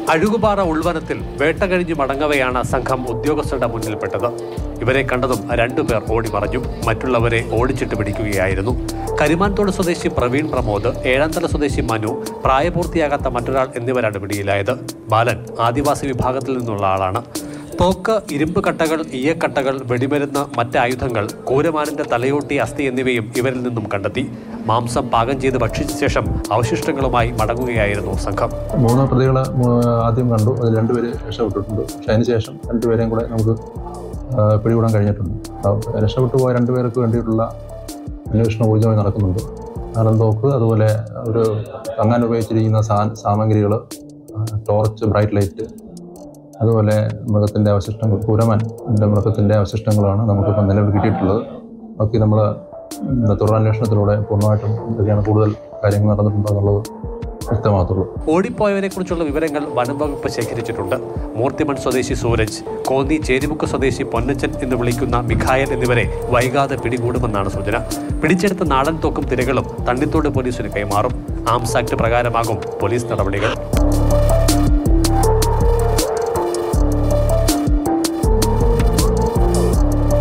അഴുകുപാറ ഉൾവനത്തിൽ വേട്ട കഴിഞ്ഞ് മടങ്ങവെയാണ് സംഘം ഉദ്യോഗസ്ഥരുടെ മുന്നിൽപ്പെട്ടത് ഇവരെ കണ്ടതും രണ്ടുപേർ ഓടി മറഞ്ഞു മറ്റുള്ളവരെ ഓടിച്ചിട്ട് പിടിക്കുകയായിരുന്നു കരിമാൻതോട് സ്വദേശി പ്രവീൺ പ്രമോദ് ഏഴാന്തല സ്വദേശി മനു പ്രായപൂർത്തിയാകാത്ത മറ്റൊരാൾ എന്നിവരാണ് പിടിയിലായത് ബാലൻ ആദിവാസി വിഭാഗത്തിൽ നിന്നുള്ള ആളാണ് തോക്ക് ഇരുമ്പ് കട്ടകൾ ഈയക്കട്ടകൾ വെടിമരുന്ന് മറ്റ് ആയുധങ്ങൾ കൂരമാനിന്റെ തലയോട്ടി അസ്ഥി എന്നിവയും ഇവരിൽ നിന്നും കണ്ടെത്തി മാംസം പാകം ചെയ്ത് ഭക്ഷിച്ച ശേഷം അവശിഷ്ടങ്ങളുമായി മടങ്ങുകയായിരുന്നു സംഘം മൂന്ന് പ്രതികളെ മൂ- ആദ്യം കണ്ടു അതിൽ രണ്ടുപേര് രക്ഷപ്പെട്ടിട്ടുണ്ട് പക്ഷേ അതിന് ശേഷം രണ്ടുപേരെയും കൂടെ നമുക്ക് ആ, പിടികൂടാൻ കഴിഞ്ഞിട്ടുണ്ട് അപ്പോൾ രക്ഷപ്പെട്ടു പോയ രണ്ടുപേർക്ക് വേണ്ടിയിട്ടുള്ള അന്വേഷണം ഊർജ്ജമായി നടക്കുന്നുണ്ട് നാടൻ തോക്ക് അതുപോലെ ഒരു തങ്ങാൻ ഉപയോഗിച്ചിരിക്കുന്ന സാ സാമഗ്രികൾ ടോർച്ച് ബ്രൈറ്റ് ലൈറ്റ് അതുപോലെ മൃഗത്തിൻ്റെ അവശിഷ്ടങ്ങൾ കുരമൻ എൻ്റെ മൃഗത്തിൻ്റെ അവശിഷ്ടങ്ങളാണ് നമുക്കിപ്പോൾ നിലവിൽ കിട്ടിയിട്ടുള്ളത് ബാക്കി നമ്മൾ തുടരന്വേഷണത്തിലൂടെ പൂർണ്ണമായിട്ടും എന്തൊക്കെയാണ് കൂടുതൽ കാര്യങ്ങൾ നടന്നിട്ടുണ്ടോ എന്നുള്ളത് വ്യക്തമാകത്തുള്ളൂ ഓടിപ്പോയവരെ കുറിച്ചുള്ള വിവരങ്ങൾ വനം വകുപ്പ് ശേഖരിച്ചിട്ടുണ്ട് മൂർത്തിമൺ സ്വദേശി സൂരജ് കോന്നി ചേരിമുക്ക് സ്വദേശി പൊന്നച്ചൻ എന്ന് വിളിക്കുന്ന മിഖായൽ എന്നിവരെ വൈകാതെ പിടികൂടുമെന്നാണ് സൂചന പിടിച്ചെടുത്ത നാടൻ തോക്കും തിരകളും തണ്ണിത്തോട് പോലീസിന് കൈമാറും ആംസ് ആക്ട് പ്രകാരമാകും പോലീസ് നടപടികൾ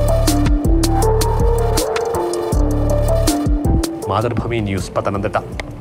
മാതൃഭൂമി ന്യൂസ് പത്തനംതിട്ട